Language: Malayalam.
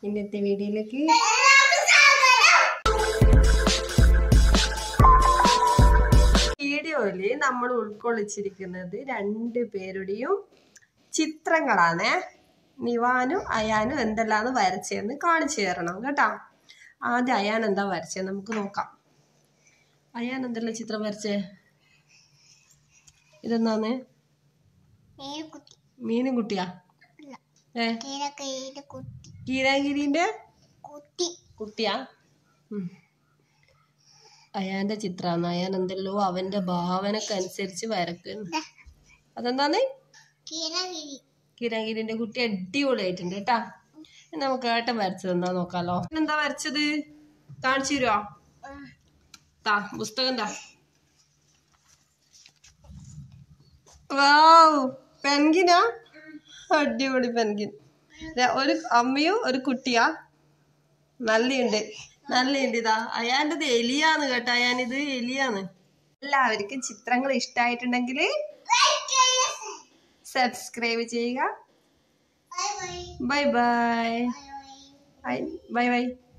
ഇന്നത്തെ വീഡിയോയിലേക്ക് വീഡിയോയില് നമ്മൾ ഉൾക്കൊള്ളിച്ചിരിക്കുന്നത് രണ്ട് പേരുടെയും ചിത്രങ്ങളാണ് നിവാനും അയാനും എന്തെല്ലാന്ന് വരച്ചതെന്ന് കാണിച്ചു തരണം കേട്ടോ ആദ്യം അയാൻ എന്താ വരച്ചത് നമുക്ക് നോക്കാം അയാൻ എന്തെല്ലാം ചിത്രം വരച്ചേ ഇതെന്താന്ന് മേൽക്കുട്ടി മീനും കുട്ടിയാ അല്ല ഏ കീഴക്കൈയുടെ കുട്ടി കീരാഗിരിന്റെ കുട്ടി കുട്ടിയാ ഉം. അയാന്റെ ചിത്രാന്ന് അയാൻ എന്തെല്ലോ അവന്റെ ഭാവനക്കനുസരിച്ച് വരക്കുന്നു ദാ, അതെന്താന്ന് കീഴകിരി കിരാഗിരിന്റെ കുട്ടി അടിപൊളിയായിട്ടുണ്ട് കേട്ടാ ഇനി നമുക്ക് ഏട്ടൻ വരച്ചത് എന്താ നോക്കാലോ എന്താ വരച്ചത് കാണിച്ചു തരുവോ താ പുസ്തകം താ വാവ് പെൻഗിനാ അടിപൊളി പെൻഗിൻ ദേ, ഒരു അമ്മയും ഒരു കുട്ടിയാ നല്ലുണ്ട് നല്ലുണ്ട് ഇതാ അയാൻ്റെത് എലിയാന്ന് കേട്ടോ അയാനിത് എലിയാന്ന് എല്ലാവർക്കും ചിത്രങ്ങൾ ഇഷ്ടമായിട്ടുണ്ടെങ്കിൽ സബ്സ്ക്രൈബ് ചെയ്യുക bye bye bye bye bye bye bye by